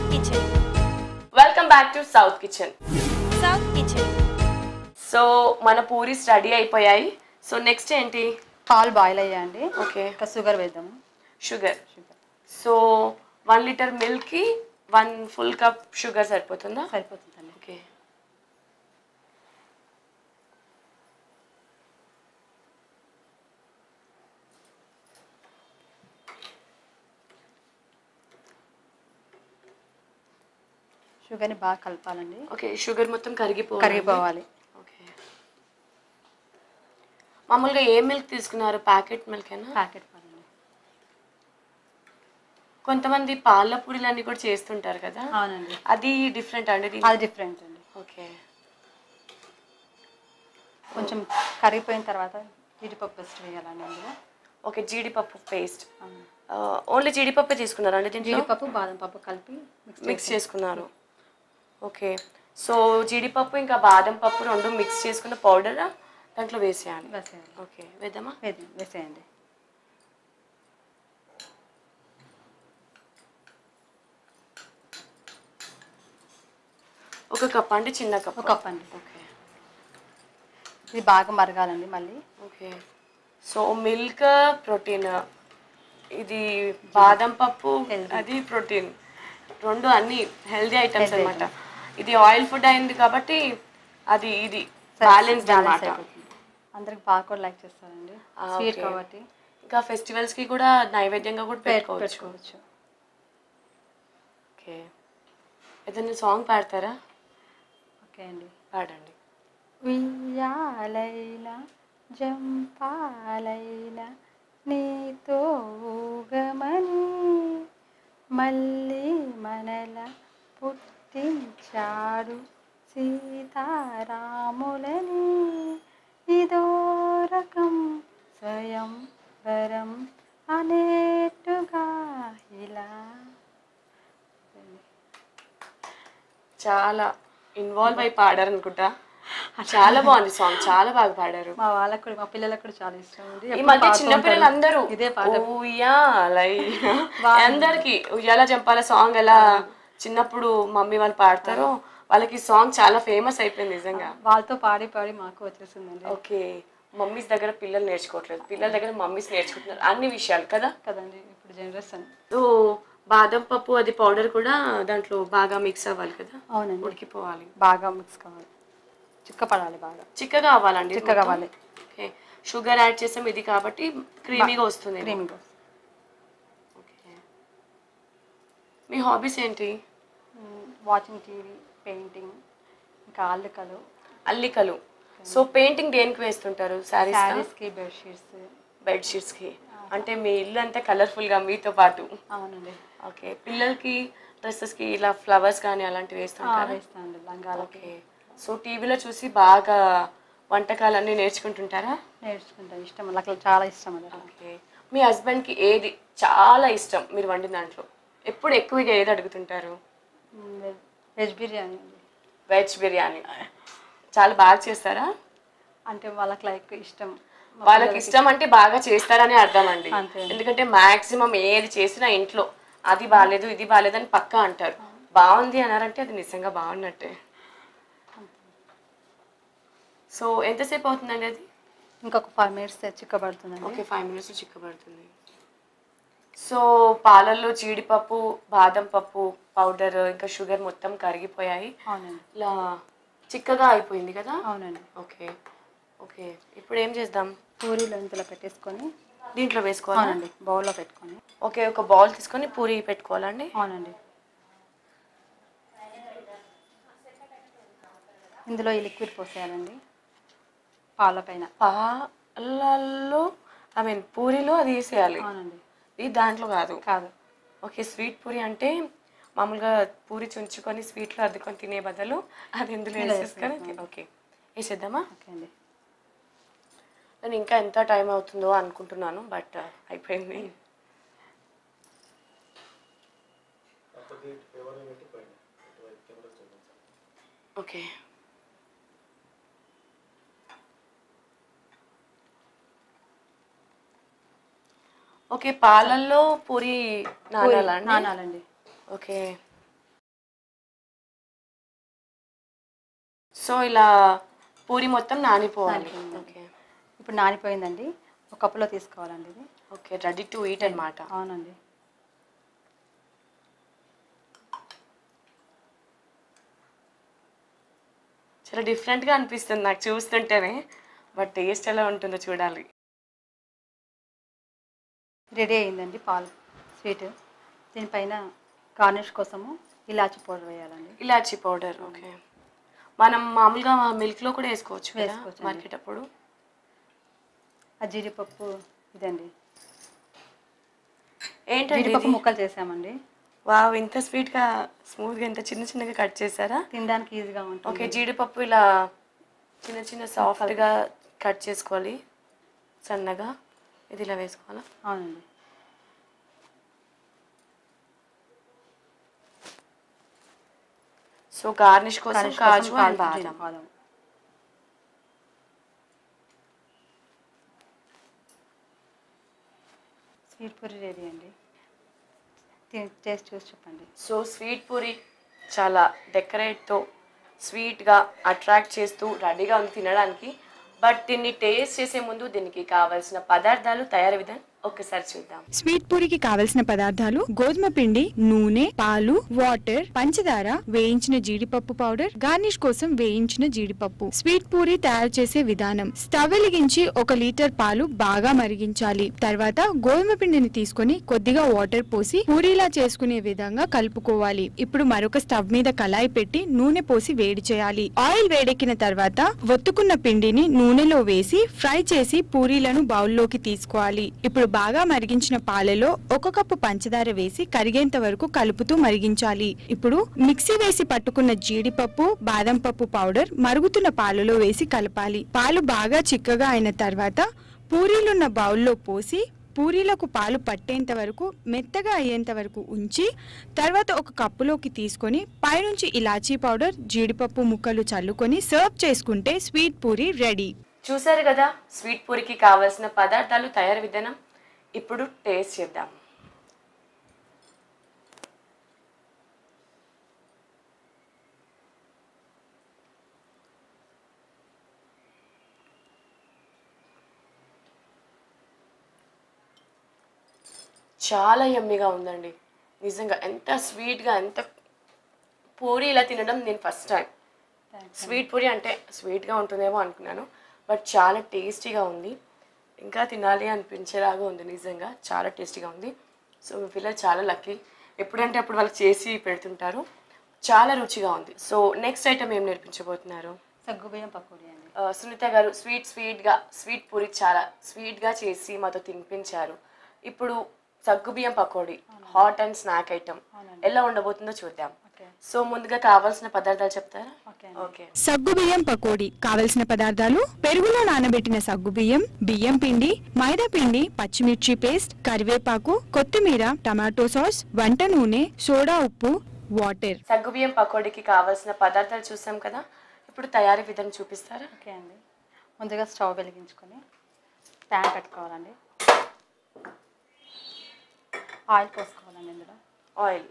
Kitchen welcome back to South Kitchen South Kitchen so మన puris ready అయిపోయాయి so next ఏంటి పాలు బాయిల్ అయ్యాయండి ఓకే ఇంకా షుగర్ వేద్దాము షుగర్ సో వన్ లీటర్ మిల్క్కి వన్ ఫుల్ కప్ షుగర్ సరిపోతుందా సరిపోతుందండి ఓకే షుగర్ని బాగా కలపాలండి ఓకే షుగర్ మొత్తం కరిగిపో కరిగిపోవాలి ఓకే మామూలుగా ఏ మిల్క్ తీసుకున్నారు ప్యాకెట్ మిల్క్ అయినా ప్యాకెట్ పాలండి కొంతమంది పాల పూరీలన్నీ కూడా చేస్తుంటారు కదా అవునండి అది డిఫరెంట్ అండి దీని- అది డిఫరెంట్ అండి ఓకే కొంచెం కరిగిపోయిన తర్వాత జీడిపప్పు పేస్ట్ వేయాలండి అందులో ఓకే జీడిపప్పు పేస్ట్ అవును. ఓన్లీ జీడిపప్పే తీసుకున్నారా అండి దీంట్లో జీడిపప్పు బాదం పప్పు కలిపి మిక్స్ మిక్స్ చేసుకున్నారు ఓకే సో జీడిపప్పు ఇంకా బాదం పప్పు రెండు మిక్స్ చేసుకున్న పౌడర్ దాంట్లో వేసేయాలి వేసేయాలి ఓకే వేద్దామా వేది వేసేయండి ఒక కప్ అండి చిన్న కప్ ఒక కప్ అండి ఓకే ఇది బాగా మరగాలండి మళ్ళీ ఓకే సో మిల్క్ ప్రోటీన్ ఇది బాదం పప్పు అది ప్రోటీన్ రెండు అన్ని హెల్దీ ఐటమ్స్ అన్నమాట ఇది ఆయిల్ ఫుడ్ అయింది కాబట్టి అది ఇది బ్యాలెన్స్డ్ బ్యాలెన్స్ అన్నమాట అయిపోతుంది అందరికి బాగా కూడా లైక్ చేస్తారండి ఆ, స్వీట్ okay. కాబట్టి ఇంకా ఫెస్టివల్స్ కి కూడా నైవేద్యంగా కూడా పెట్- పెట్టుకోవచ్చు పెట్టుకోవచ్చు ఓకే ఏదైనా సాంగ్ పాడతారా ఓకే అండి పాడండి ఉయ్యాలైలా జంపాలైలా నీతో ఊగమని మళ్ళీ మనల పుట్టించాడు సీతారాములని ఇదో రకం స్వయం వరం అనేట్టుగా ఇలా చాలా ఇన్వాల్వ్ అయి పాడారు అనుకుంటా చాలా బాగుంది సాంగ్ చాలా బాగా పాడారు మా వాళ్ళకు కూడా మా పిల్లలకు కూడా చాలా ఇష్టం ఉంది ఈ ఎప్పుడు మధ్య పాడుతూ చిన్న ఉంటారు. పిల్లలు అందరూ ఇదే పాట ఉయ్యాలయ్య అందరికి ఉయ్యాల జంపాల సాంగ్ ఎలా చిన్నప్పుడు మమ్మీ వాళ్ళు పాడతారో వాళ్ళకి సాంగ్ చాలా ఫేమస్ అయిపోయింది నిజంగా వాళ్ళతో పాడి పాడి మాకు వచ్చేసిందండి ఓకే మమ్మీస్ దగ్గర పిల్లలు నేర్చుకోవట్లేదు పిల్లల దగ్గర మమ్మీస్ నేర్చుకుంటున్నారు అన్ని విషయాలు కదా కదండి ఇప్పుడు జనరేషన్ సో బాదం పప్పు అది పౌడర్ కూడా దాంట్లో బాగా మిక్స్ అవ్వాలి కదా అవునండి ఉడికిపోవాలి బాగా మిక్స్ కావాలి చిక్క పడాలి బాగా చిక్కగా అవ్వాలండి ఇది చిక్కగా మొత్తం? అవ్వాలి. ఓకే షుగర్ యాడ్ చేసాం ఇది కాబట్టి క్రీమీగా వస్తుంది క్రీమింగ్ ఓకే మీ హాబీస్ ఏంటి వాచింగ్ టీవీ పెయింటింగ్ ఇంకా అల్లికలు అల్లికలు సో పెయింటింగ్ దేనికి వేస్తుంటారు శారీస్ శారీస్కి బెడ్షీట్స్ బెడ్ షీట్స్ కి అంటే మీ ఇల్లు అంతా కలర్ఫుల్ గా మీతో పాటు అవునండి ఓకే పిల్లలకి డ్రెస్సెస్ కి ఇలా ఫ్లవర్స్ కానీ అలాంటివి ఆ, వేస్తుంటారు వేస్తానండి లంగాలకి ఓకే సో టీవీలో చూసి బాగా వంటకాలన్నీ నేర్చుకుంటుంటారా నేర్చుకుంటాను ఇష్టం నాకు చాలా ఇష్టం అది అట్లా. ఓకే మీ husband కి ఏది చాలా ఇష్టం మీరు వండిన దాంట్లో ఎప్పుడు ఎక్కువగా ఏది అడుగుతుంటారు మ్, వెజ్- వెజ్ బిర్యానీ అండి వెజ్ బిర్యానీ చాలా బాగా చేస్తారా అంటే వాళ్ళకి లైక్ ఇష్టం మా వాళ్ళకి పిల్లలకి ఇష్టం అంటే బాగా చేస్తారని అర్థం అండి అంతే. ఎందుకంటే మాక్సిమం ఏది చేసినా ఇంట్లో అది బాగాలేదు ఇది బాగాలేదు అని పక్కా అంటారు బాగుంది అన్నారంటే అది నిజంగా బాగున్నట్టే సో ఎంతసేపు అవుతుందండి అది ఇంకొక ఫైవ్ మినిట్స్ చిక్కబడుతుందండి ఓకే ఫైవ్ మినిట్స్ చిక్కబడుతుంది సో పాలల్లో జీడిపప్పు బాదం పప్పు పౌడర్ ఇంకా షుగర్ మొత్తం కరిగిపోయాయి అవునండి ఇలా చిక్కగా అయిపోయింది కదా అవునండి ఓకే ఓకే ఇప్పుడు ఏం చేద్దాం పూరీలు ఇంతలో పెట్టేసుకొని దీంట్లో వేసుకోవాలి అవునండి బౌల్లో పెట్టుకొని ఓకే ఒక బౌల్ తీసుకొని పూరి పెట్టుకోవాలండి అవునండి ఇందులో ఈ లిక్విడ్ పోసేయాలండి పాల పైన పాలల్లో ఐ మీన్ పూరిలో అది వేసేయాలి అవునండి ఇది దాంట్లో కాదు కాదు ఓకే స్వీట్ పూరి అంటే మామూలుగా పూరి చుంచుకొని స్వీట్లో అద్దుకొని తినే బదులు అది ఇందులో ఇందులో వేసేసుకొని వేసేస్తాం. ఓకే వేసేద్దామా ఓకే అండి నేను ఇంకా ఎంత టైం అవుతుందో అనుకుంటున్నాను బట్ అయిపోయింది ఓకే ఓకే పాలల్లో పూరి నానాలా అండి నానాలండి ఓకే సో ఇలా పూరి మొత్తం నానిపోవాలి ఓకే ఇప్పుడు నానిపోయిందండి ఒక కప్పులో తీసుకోవాలండి ఇది ఓకే రెడీ టు ఈట్ అన్నమాట అవునండి చాలా డిఫరెంట్గా అనిపిస్తుంది నాకు చూస్తుంటేనే బట్ టేస్ట్ ఎలా ఉంటుందో చూడాలి రెడీ అయిందండి పాలు స్వీట్ దీనిపైన గార్నిష్ కోసము ఇలాచి పౌడర్ వేయాలండి ఇలాచీ పౌడర్ ఓకే మనం మామూలుగా మిల్క్లో కూడా వేసుకోవచ్చు కదా వేసుకోవచ్చండి. మార్కెట్ అప్పుడు ఆ జీడిపప్పు ఇదండి ఏంటండి జీడిపప్పు ఇది? ముక్కలు చేసామండి వావ్ ఇంత స్వీట్గా స్మూత్గా ఇంత చిన్న చిన్నగా కట్ చేశారా తినడానికి ఈజీగా ఉంటుంది ఓకే జీడిపప్పు ఇలా చిన్న చిన్న సాఫ్ట్గా కట్ చేసుకోవాలి సన్నగా ఇది ఇలా వేసుకోవాలా అవునండి సో గార్నిష్ కోసం గార్నిష్ కాజు కోసం అండ్ కాజు, బాదం బాదం స్వీట్ పూరి రెడీ అండి తిని టేస్ట్ చూసి చెప్పండి సో స్వీట్ పూరి చాలా డెకరేట్తో స్వీట్గా అట్రాక్ట్ చేస్తూ రెడీగా ఉంది తినడానికి బట్ దీన్ని టేస్ట్ చేసే ముందు దీనికి కావాల్సిన పదార్థాలు తయారీ విధానం ఒక్కసారి చూద్దాం స్వీట్ పూరికి కావలసిన పదార్థాలు గోధుమ పిండి నూనె పాలు వాటర్ పంచదార వేయించిన జీడిపప్పు పౌడర్ గార్నిష్ కోసం వేయించిన జీడిపప్పు స్వీట్ పూరి తయారు చేసే విధానం స్టవ్ వెలిగించి ఒక లీటర్ పాలు బాగా మరిగించాలి తర్వాత గోధుమ పిండిని తీసుకొని కొద్దిగా వాటర్ పోసి పూరీలా చేసుకునే విధంగా కలుపుకోవాలి ఇప్పుడు మరొక స్టవ్ మీద కళాయి పెట్టి నూనె పోసి వేడి చేయాలి ఆయిల్ వేడెక్కిన తర్వాత ఒత్తుకున్న పిండిని నూనెలో వేసి ఫ్రై చేసి పూరీలను బౌల్లోకి తీసుకోవాలి ఇప్పుడు బాగా మరిగించిన పాలలో ఒక కప్పు పంచదార వేసి కరిగేంత వరకు కలుపుతూ మరిగించాలి ఇప్పుడు మిక్సీ వేసి పట్టుకున్న జీడిపప్పు బాదం పప్పు పౌడర్ మరుగుతున్న పాలలో వేసి కలపాలి పాలు బాగా చిక్కగా అయిన తర్వాత పూరీలున్న బౌల్లో పోసి పూరీలకు పాలు పట్టేంత వరకు మెత్తగా అయ్యేంత వరకు ఉంచి తర్వాత ఒక కప్పులోకి తీసుకొని పైనుంచి ఇలాచీ పౌడర్ జీడిపప్పు ముక్కలు చల్లుకొని సర్వ్ చేసుకుంటే స్వీట్ పూరి రెడీ చూసారు కదా స్వీట్ పూరికి కావాల్సిన పదార్థాలు తయారీ విధానం ఇప్పుడు టేస్ట్ చేద్దాం చాలా యమ్మీగా ఉందండి నిజంగా ఎంత స్వీట్గా ఎంత పూరి ఇలా తినడం నేను ఫస్ట్ టైం స్వీట్ పూరి అంటే స్వీట్గా ఉంటుందేమో అనుకున్నాను బట్ చాలా టేస్టీగా ఉంది ఇంకా తినాలి అనిపించేలాగా ఉంది నిజంగా చాలా టేస్టీగా ఉంది సో మీ పిల్లలు చాలా లక్కీ ఎప్పుడంటే అప్పుడు వాళ్ళకి చేసి పెడుతుంటారు చాలా రుచిగా ఉంది సో నెక్స్ట్ ఐటమ్ ఏం నేర్పించబోతున్నారు సగ్గుబియ్యం పకోడీ అండి ఆ, సునీత గారు స్వీట్ స్వీట్గా స్వీట్ పూరి చాలా స్వీట్గా చేసి మాతో తినిపించారు ఇప్పుడు సగ్గుబియ్యం pakodi hot and snack item అవునండి. ఎలా ఉండబోతుందో చూద్దాం ఓకే సో ముందుగా కావాల్సిన పదార్థాలు చెప్తారా ఓకే అండి ఓకే సగ్గుబియ్యం పకోడీ కావలసిన పదార్థాలు పెరుగులో నానబెట్టిన సగ్గుబియ్యం బియ్యం పిండి మైదా పిండి పచ్చిమిర్చి పేస్ట్ కరివేపాకు కొత్తిమీర టమాటో సాస్ వంట నూనె సోడా ఉప్పు వాటర్ సగ్గుబియ్యం పకోడీకి కావాల్సిన పదార్థాలు చూసాం కదా ఇప్పుడు తయారీ విధానం చూపిస్తారా ఓకే అండి ముందుగా స్టవ్ వెలిగించుకొని ప్యాన్ పెట్టుకోవాలండి ఆయిల్ పోసుకోవాలండి ఇందులో ఆయిల్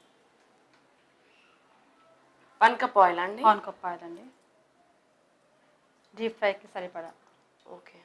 వన్ కప్ ఆయిల్ అండి వన్ కప్ ఆయిల్ అండి డీప్ ఫ్రైకి సరిపడా ఓకే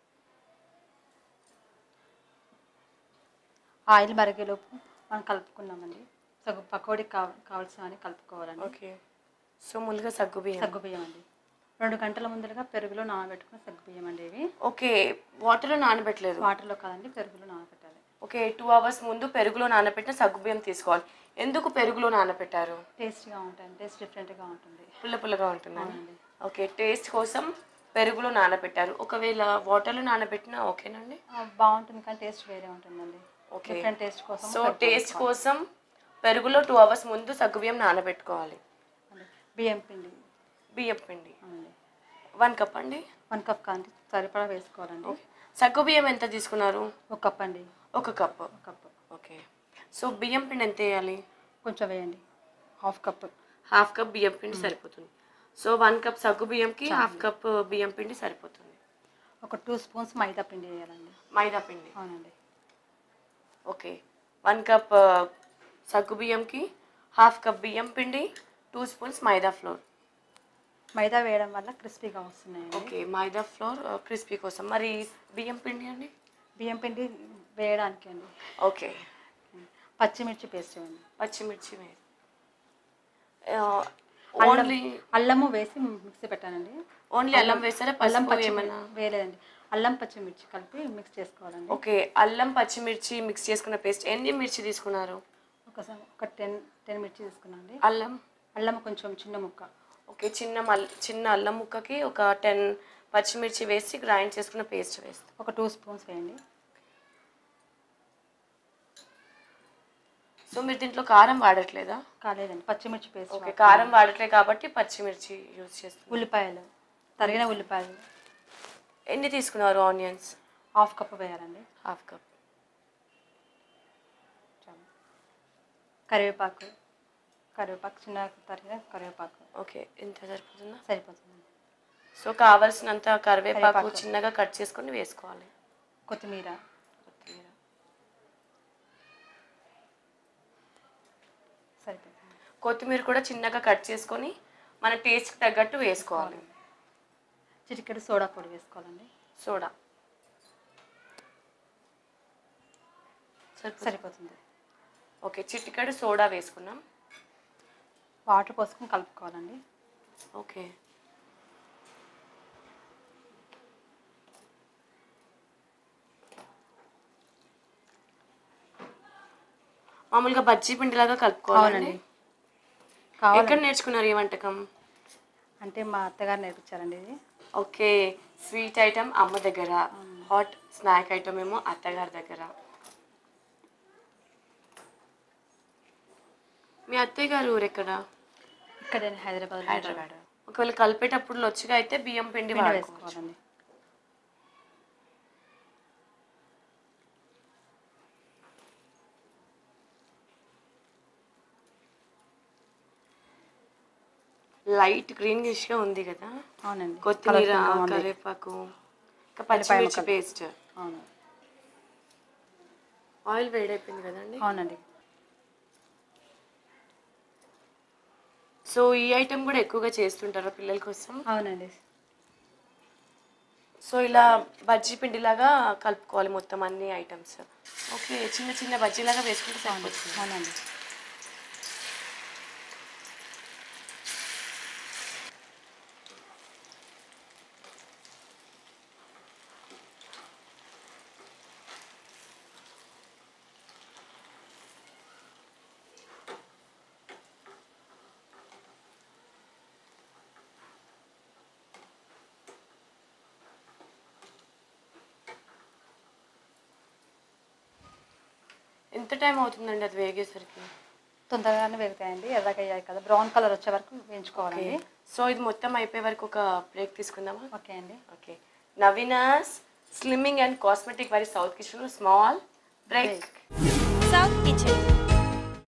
ఆయిల్ మరిగేలోపు మనం కలుపుకున్నామండి సగ్గు పకోడీకి కావ కావాల్సినవన్నీ కలుపుకోవాలండి ఓకే సో ముందుగా సగ్గుబియ్యం సగ్గుబియ్యం అండి రెండు గంటల ముందరగా పెరుగులో నానబెట్టుకున్న సగ్గుబియ్యం అండి ఇవి ఓకే వాటర్లో నానబెట్టలేదు వాటర్లో కాదండి పెరుగులో నానబెట్టాలి ఓకే టూ అవర్స్ ముందు పెరుగులో నానబెట్టిన సగ్గుబియ్యం తీసుకోవాలి ఎందుకు పెరుగులో నానబెట్టారు టేస్ట్గా ఉంటాయి టేస్ట్ డిఫరెంట్గా ఉంటుంది పుల్ల పుల్లగా ఉంటుందని అవునండి. ఓకే టేస్ట్ కోసం పెరుగులో నానబెట్టారు ఒకవేళ వాటర్లో నానబెట్టినా ఓకేనండి ఆ, బాగుంటుంది కానీ టేస్ట్ వేరే ఉంటుందండి ఓకే డిఫరెంట్ టేస్ట్ కోసం సో పెరుగు టేస్ట్ వేసుకోవాలి. కోసం పెరుగులో టూ అవర్స్ ముందు సగ్గుబియ్యం నానబెట్టుకోవాలి అండి. బియ్యం పిండి బియ్యం పిండి అవునండి వన్ కప్ అండి వన్ కప్ కానీ సరిపడా వేసుకోవాలండి ఓకే సగ్గుబియ్యం ఎంత తీసుకున్నారు ఒక కప్ అండి ఒక కప్ ఒక కప్ ఓకే సో బియ్యం పిండి ఎంత వేయాలి కొంచెం వేయండి హాఫ్ కప్ హాఫ్ కప్ బియ్యం పిండి సరిపోతుంది సో వన్ కప్ సగ్గు బియ్యంకి హాఫ్ కప్ బియ్యం పిండి సరిపోతుంది ఒక టూ స్పూన్స్ మైదా పిండి వేయాలండి మైదా పిండి అవునండి ఓకే వన్ కప్ సగ్గు బియ్యంకి హాఫ్ కప్ బియ్యం పిండి two spoons maida flour maida వేయడం వల్ల క్రిస్పీగా వస్తున్నాయండి ఓకే మైదా ఫ్లోర్ క్రిస్పీ కోసం మరి బియ్యం పిండి అండి బియ్యం పిండి వేయడానికి అండి ఓకే పచ్చిమిర్చి పేస్ట్ ఇవ్వండి పచ్చిమిర్చి వేసి అల్లం ఓన్లీ అల్లము వేసి మిక్సీ పెట్టానండి ఓన్లీ అల్లం వేసారా అల్లం పసుపు పచ్చి ఏమైనా వేయలేదండి అల్లం పచ్చిమిర్చి కలిపి మిక్స్ చేసుకోవాలండి ఓకే అల్లం పచ్చిమిర్చి మిక్స్ చేసుకున్న పేస్ట్ ఎన్ని మిర్చి తీసుకున్నారు ఒకసారి ఒక టెన్ టెన్ మిర్చి తీసుకున్నాండి అల్లం అల్లం కొంచెం చిన్న ముక్క ఓకే చిన్న మల్ చిన్న అల్లం ముక్కకి ఒక టెన్ పచ్చిమిర్చి వేసి గ్రైండ్ చేసుకున్న పేస్ట్ వేస్తాం ఒక టూ స్పూన్స్ వేయండి సో మీరు దీంట్లో కారం వాడట్లేదా కాలేదండి పచ్చిమిర్చి పేస్ట్ ఓకే కారం వాడట్లేదు కాబట్టి పచ్చిమిర్చి యూజ్ చేస్తాం ఉల్లిపాయలు తరిగిన ఉల్లిపాయలు ఎన్ని తీసుకున్నారు ఆనియన్స్ హాఫ్ కప్ వేయాలండి హాఫ్ కప్ చాలు కరివేపాకు కరివేపాకు చిన్న తరిగిన కరివేపాకు ఓకే ఇంత సరిపోతుందా సరిపోతుందండి సో కావాల్సినంత కరివేపాకు కరివేపాకు. చిన్నగా కట్ చేసుకొని వేసుకోవాలి కొత్తిమీర కొత్తిమీర సరిపోతుంది కొత్తిమీర కూడా చిన్నగా కట్ చేసుకొని మన టేస్ట్కి తగ్గట్టు వేసుకోవాలి చిటికెడు సోడా పొడి వేసుకోవాలండి సోడా సరిపోతుంది సరిపోతుంది ఓకే చిటికెడు సోడా వేసుకున్నాం వాటర్ పోసుకొని కలుపుకోవాలండి ఓకే మామూలుగా బజ్జీ పిండిలాగా కలుపుకోవాలండి అవునండి కావాలి ఎక్కడ నేర్చుకున్నారు ఈ వంటకం అంటే మా అత్తగారు నేర్పించారండి ఇది ఓకే స్వీట్ ఐటమ్ అమ్మ దగ్గర హాట్ స్నాక్ ఐటమ్ ఏమో అత్తగారి దగ్గర మీ అత్తయ్య గారు ఊరు ఎక్కడ ఇక్కడే హైదరాబాద్ హైదరాబాద్ ఒకవేళ కలిపేటప్పుడు లొచ్చిగా అయితే బియ్యం పిండి పిండి వాడుకోవచ్చు వేసుకోవాలండి లైట్ గ్రీన్ గా ఉంది కదా అవునండి కొత్తిమీర Colourful గా ఉంది. కరివేపాకు ఇంకా పచ్చిమిర్చి ముక్కలు. పేస్ట్ అవును ఆయిల్ వేడైపోయింది కదండి అవునండి సో ఈ ఐటెం కూడా ఎక్కువగా చేస్తుంటారా పిల్లల కోసం అవునండి సో ఇలా బజ్జీ పిండిలాగా కలుపుకోవాలి మొత్తం అన్ని ఐటమ్స్ ఓకే చిన్న చిన్న బజ్జీలాగా వేసుకుంటే సరిపోతుంది అవునండి ఎంత టైం అవుతుందండి అది వేగేసరికి తొందరగానే వేగుతాయండి ఎర్రగా అయ్యాయి కదా బ్రౌన్ కలర్ వచ్చే వరకు వేయించుకోవాలండి సో ఇది మొత్తం అయిపోయే వరకు ఒక బ్రేక్ తీసుకుందామా ఓకే అండి okay Naveena's slimming and cosmetic వారి South Kitchen small break South Kitchen